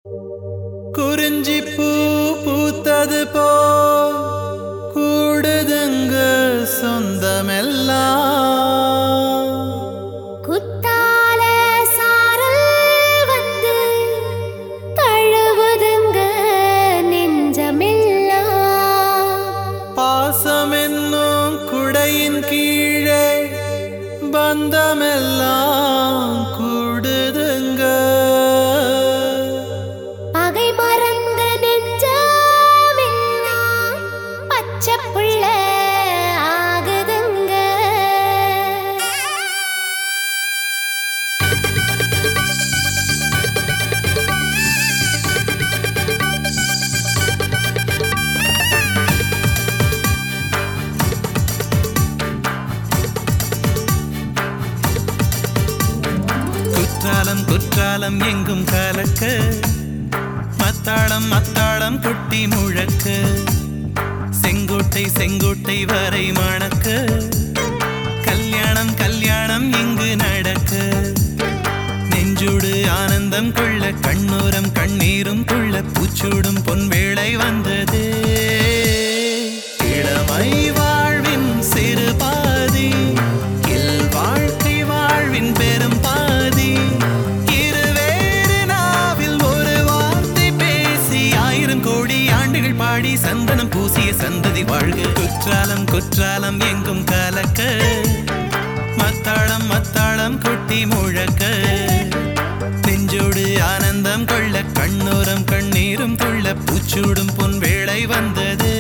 குறிஞ்சி பூ பூத்தது போ கூடுதுங்க சொந்தமெல்லாம் குத்தால சாரல் வந்து தழுவுதுங்க நெஞ்சமெல்லாம் பாசம் என்னும் குடையின் கீழே பந்தமெல்லாம் கூடுதுங்க பகை மறந்த நெஞ்சமெல்லாம் பச்சை புள்ள ஆகுதுங்க குற்றாலம் குற்றாலம் எங்கும் கலக்க மத்தாளம் மத்தாளம் கொட்டி முழக்க செங்கோட்டை செங்கோட்டை வரை மணக்க கல்யாணம் கல்யாணம் இங்கு நடக்க நெஞ்சோடு ஆனந்தம் கொள்ள கண்ணோரம் கண்ணீரும் கொள்ள பூச்சூடும் பொன்வேளை வந்தது இளமை வாழ்வின் சிறு பாதி இல் வாழ்க்கை வாழ்வின் பெரும் பாதி இருவேறு நாவில் ஒரு வார்த்தை பேசி ஆயிரம் கோடி ஆண்டுகள் பாடி சந்தனம் பூசிய சந்ததி வாழ்க குற்றாலம் குற்றாலம் எங்கும் கலக்க மத்தாளம் மத்தாளம் கொட்டி முழக்க நெஞ்சோடு ஆனந்தம் கொள்ள கண்ணோரம் கண்ணீரும் கொள்ள பூச்சூடும் பொன் வேளை வந்தது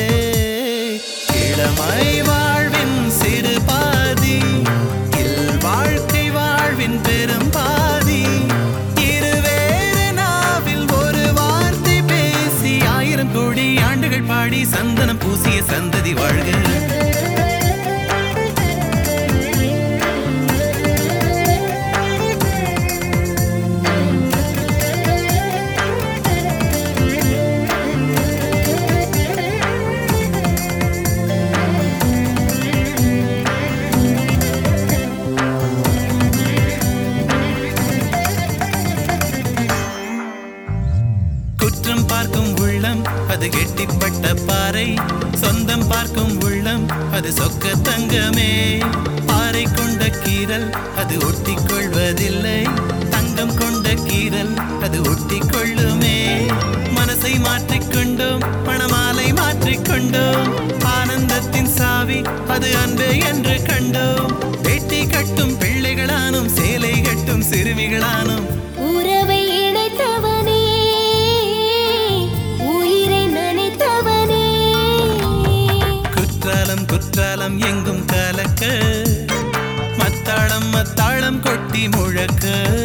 இளமை வாழ்வின் சிறு பாதி இல் வாழ்க்கை வாழ்வின் பெரும் பாதி இருவேறு நாவில் ஒரு வார்த்தை பேசி ஆயிரம் கோடி ஆண்டுகள் பாடி சந்தனம் பூசிய சந்ததி வாழ்க குற்றம் பார்க்கும் உள்ளம் அது கெட்டிப்பட்ட பாறை சொந்தம் பார்க்கும் உள்ளம் அது சொக்க தங்கமே பாறை கொண்ட கீரல் அது ஒட்டிக் கொள்வதில்லை தங்கம் கொண்ட கீரல் அது ஒட்டிக் கொள்ளுமே மனசை மாற்றிக்கொண்டோம் மணமாலை மாற்றிக்கொண்டோம் ஆனந்தத்தின் சாவி அது அன்பே என்று கண்டோம் வெட்டி கட்டும் பிள்ளைகளானும் சேலை கட்டும் சிறுமிகளானும் உறவை இணைத்தவனே உயிரை நினைத்தவனே குற்றாலம் குற்றாலம் எங்கும் கலக்க மத்தாளம் மத்தாளம் கொட்டி முழக்க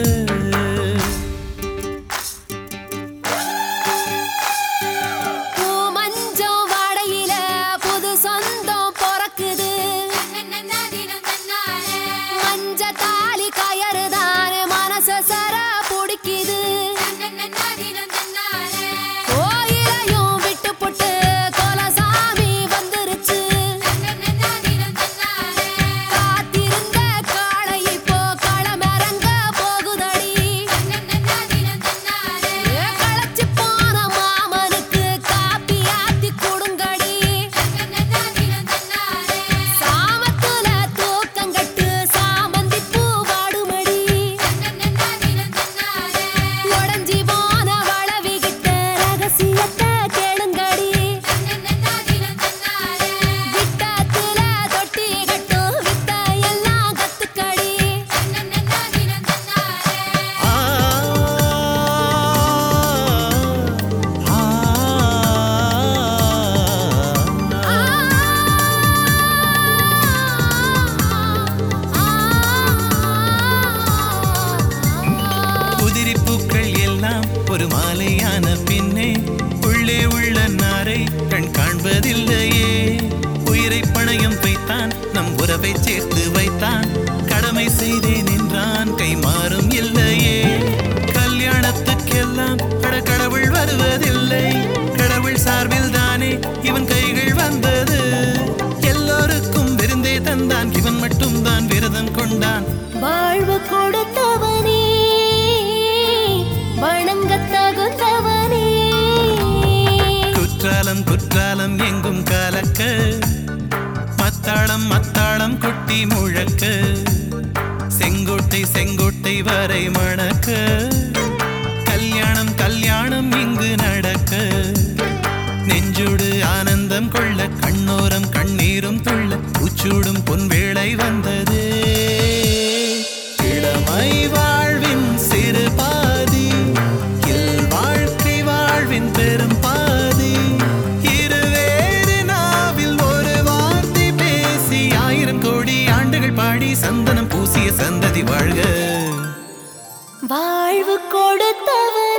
பூ மஞ்சம் வாடையில புது சொந்தம் பிறக்குது மஞ்ச தாலி கயறுதான் மனச சர பிடிக்குது கோயிலையும் விட்டு புட்டு கோலசாமி வந்துருச்சு காத்திருந்த காளை இப்போ களமிறங்க போகுதடி ஏ களைச்சு போன மாமனுக்கு காப்பி ஆத்தி கொடுங்கடி சாமத்துல தூக்கங்கட்டு சாமந்தி பூ வாடுமடி உடஞ்சி போன வளவிகிட்ட ரகசியத்தை கேளுங்கடி விட்டத்துல தொட்டி கட்டும் வித்த எல்லாம் கத்துக்கடி ஆ, ஆ, ஆ. உதிரி பூக்கள் எல்லாம் ஒரு மாலையான பின்னே உள்ளே உள்ள நாரை கண் காண்பதில்லையே உயிரை பணயம் வைத்தான் நம் உறவை சேர்த்து வைத்தான் கடமை செய்தேன் என்றான் கை மாறும் இல்லையே கல்யாணத்துக்கெல்லாம் அட கடவுள் வருவதில்லை கடவுள் சார்பில் தானே இவன் கைகள் வந்தது எல்லோருக்கும் விருந்தே தந்தான் இவன் மட்டும் தான் விரதம் கொண்டான் வாழ்வு கொடுத்தவனே வணங்கத்தகுந்த குற்றாலம் குற்றாலம் எங்கும் கலக்க மத்தாளம் மத்தாளம் கொட்டி முழக்க செங்கோட்டை செங்கோட்டை வரை மணக்க கல்யாணம் கல்யாணம் இங்கு நடக்க நெஞ்சோடு ஆனந்தம் கொள்ள கண்ணோரம் கண்ணீரும் துள்ள உச்சூடும் பொன்வேளை வந்தது இளமை வாழ்வின் சிறு பாதி இல் வாழ்க்கை வாழ்வின் பெரும் பாதி இருவேறு நாவில் ஒரு வார்த்தை பேசி ஆயிரம் கோடி ஆண்டுகள் பாடி சந்தனம் பூசிய சந்ததி வாழ்க வாழ்வு கொடுத்தவர்